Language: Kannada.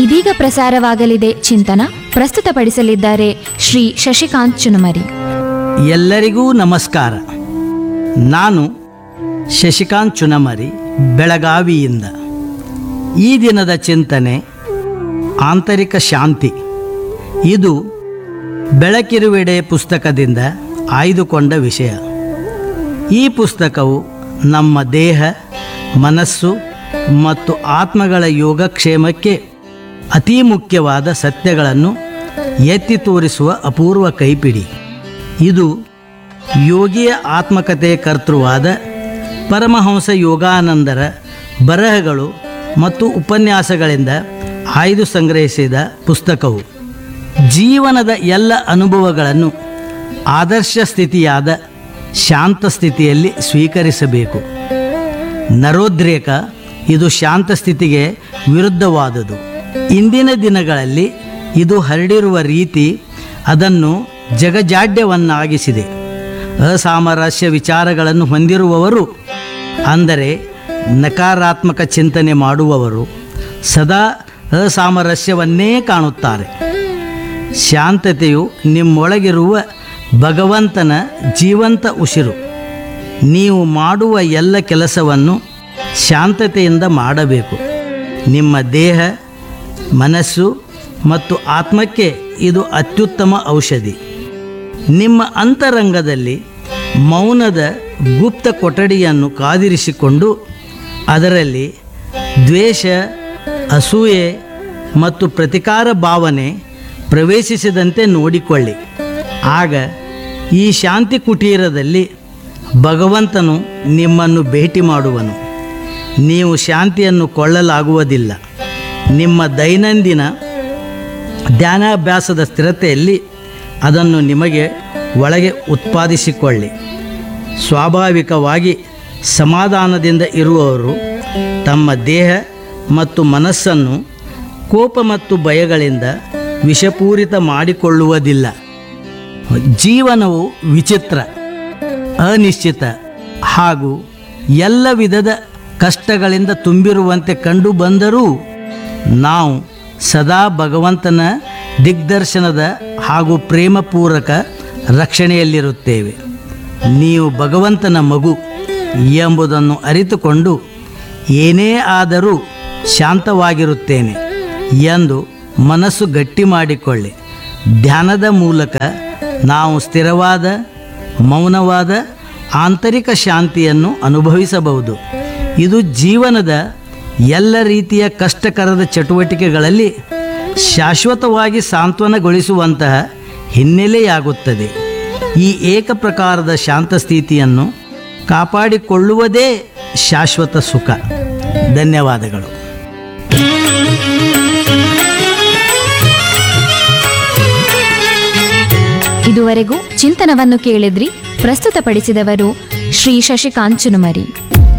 ಇದೀಗ ಪ್ರಸಾರವಾಗಲಿದೆ ಚಿಂತನ ಪ್ರಸ್ತುತಪಡಿಸಲಿದ್ದಾರೆ ಶ್ರೀ ಶಶಿಕಾಂತ್ ಚುನುಮರಿ ಎಲ್ಲರಿಗೂ ನಮಸ್ಕಾರ ನಾನು ಶಶಿಕಾಂತ್ ಚುನಮರಿ ಬೆಳಗಾವಿಯಿಂದ ಈ ದಿನದ ಚಿಂತನೆ ಆಂತರಿಕ ಶಾಂತಿ ಇದು ಬೆಳಕಿರುವೆಡೆ ಪುಸ್ತಕದಿಂದ ಆಯ್ದುಕೊಂಡ ವಿಷಯ ಈ ಪುಸ್ತಕವು ನಮ್ಮ ದೇಹ ಮನಸ್ಸು ಮತ್ತು ಆತ್ಮಗಳ ಯೋಗಕ್ಷೇಮಕ್ಕೆ ಅತೀ ಮುಖ್ಯವಾದ ಸತ್ಯಗಳನ್ನು ಎತ್ತಿ ತೋರಿಸುವ ಅಪೂರ್ವ ಕೈಪಿಡಿ ಇದು ಯೋಗಿಯ ಆತ್ಮಕತೆ ಕರ್ತೃವಾದ ಪರಮಹಂಸ ಯೋಗಾನಂದರ ಬರಹಗಳು ಮತ್ತು ಉಪನ್ಯಾಸಗಳಿಂದ ಆಯ್ದು ಸಂಗ್ರಹಿಸಿದ ಪುಸ್ತಕವು ಜೀವನದ ಎಲ್ಲ ಅನುಭವಗಳನ್ನು ಆದರ್ಶ ಸ್ಥಿತಿಯಾದ ಶಾಂತ ಸ್ಥಿತಿಯಲ್ಲಿ ಸ್ವೀಕರಿಸಬೇಕು ನರೋದ್ರೇಕ ಇದು ಶಾಂತ ಸ್ಥಿತಿಗೆ ವಿರುದ್ಧವಾದುದು ಇಂದಿನ ದಿನಗಳಲ್ಲಿ ಇದು ಹರಡಿರುವ ರೀತಿ ಅದನ್ನು ಜಗಜಾಡ್ಯವನ್ನಾಗಿಸಿದೆ ಅಸಾಮರಸ್ಯ ವಿಚಾರಗಳನ್ನು ಹೊಂದಿರುವವರು ಅಂದರೆ ನಕಾರಾತ್ಮಕ ಚಿಂತನೆ ಮಾಡುವವರು ಸದಾ ಅಸಾಮರಸ್ಯವನ್ನೇ ಕಾಣುತ್ತಾರೆ ಶಾಂತತೆಯು ನಿಮ್ಮೊಳಗಿರುವ ಭಗವಂತನ ಜೀವಂತ ಉಸಿರು ನೀವು ಮಾಡುವ ಎಲ್ಲ ಕೆಲಸವನ್ನು ಶಾಂತತೆಯಿಂದ ಮಾಡಬೇಕು ನಿಮ್ಮ ದೇಹ ಮನಸ್ಸು ಮತ್ತು ಆತ್ಮಕ್ಕೆ ಇದು ಅತ್ಯುತ್ತಮ ಔಷಧಿ ನಿಮ್ಮ ಅಂತರಂಗದಲ್ಲಿ ಮೌನದ ಗುಪ್ತ ಕೊಠಡಿಯನ್ನು ಕಾದಿರಿಸಿಕೊಂಡು ಅದರಲ್ಲಿ ದ್ವೇಷ ಅಸೂಯೆ ಮತ್ತು ಪ್ರತಿಕಾರ ಭಾವನೆ ಪ್ರವೇಶಿಸದಂತೆ ನೋಡಿಕೊಳ್ಳಿ ಆಗ ಈ ಶಾಂತಿ ಕುಟೀರದಲ್ಲಿ ಭಗವಂತನು ನಿಮ್ಮನ್ನು ಭೇಟಿ ಮಾಡುವನು ನೀವು ಶಾಂತಿಯನ್ನು ಕೊಳ್ಳಲಾಗುವುದಿಲ್ಲ ನಿಮ್ಮ ದೈನಂದಿನ ಧ್ಯಾನಾಭ್ಯಾಸದ ಸ್ಥಿರತೆಯಲ್ಲಿ ಅದನ್ನು ನಿಮಗೆ ಒಳಗೆ ಉತ್ಪಾದಿಸಿಕೊಳ್ಳಿ ಸ್ವಾಭಾವಿಕವಾಗಿ ಸಮಾಧಾನದಿಂದ ಇರುವವರು ತಮ್ಮ ದೇಹ ಮತ್ತು ಮನಸ್ಸನ್ನು ಕೋಪ ಮತ್ತು ಭಯಗಳಿಂದ ವಿಷಪೂರಿತ ಮಾಡಿಕೊಳ್ಳುವುದಿಲ್ಲ ಜೀವನವು ವಿಚಿತ್ರ ಅನಿಶ್ಚಿತ ಹಾಗೂ ಎಲ್ಲ ವಿಧದ ಕಷ್ಟಗಳಿಂದ ತುಂಬಿರುವಂತೆ ಕಂಡು ಬಂದರೂ ನಾವು ಸದಾ ಭಗವಂತನ ದಿಗ್ದರ್ಶನದ ಹಾಗೂ ಪ್ರೇಮಪೂರ್ವಕ ರಕ್ಷಣೆಯಲ್ಲಿರುತ್ತೇವೆ ನೀವು ಭಗವಂತನ ಮಗು ಎಂಬುದನ್ನು ಅರಿತುಕೊಂಡು ಏನೇ ಆದರೂ ಶಾಂತವಾಗಿರುತ್ತೇನೆ ಎಂದು ಮನಸ್ಸು ಗಟ್ಟಿ ಮಾಡಿಕೊಳ್ಳಿ ಧ್ಯಾನದ ಮೂಲಕ ನಾವು ಸ್ಥಿರವಾದ ಮೌನವಾದ ಆಂತರಿಕ ಶಾಂತಿಯನ್ನು ಅನುಭವಿಸಬಹುದು ಇದು ಜೀವನದ ಎಲ್ಲ ರೀತಿಯ ಕಷ್ಟಕರದ ಚಟುವಟಿಕೆಗಳಲ್ಲಿ ಶಾಶ್ವತವಾಗಿ ಸಾಂತ್ವನಗೊಳಿಸುವಂತಹ ಹಿನ್ನೆಲೆಯಾಗುತ್ತದೆ ಈ ಏಕ ಪ್ರಕಾರದ ಶಾಂತ ಸ್ಥಿತಿಯನ್ನು ಕಾಪಾಡಿಕೊಳ್ಳುವುದೇ ಶಾಶ್ವತ ಸುಖ ಧನ್ಯವಾದಗಳು ಇದುವರೆಗೂ ಚಿಂತನವನ್ನು ಕೇಳಿದ್ರಿ ಪ್ರಸ್ತುತಪಡಿಸಿದವರು ಶ್ರೀ ಶಶಿಕಾಂತ್ ಚುನುಮರಿ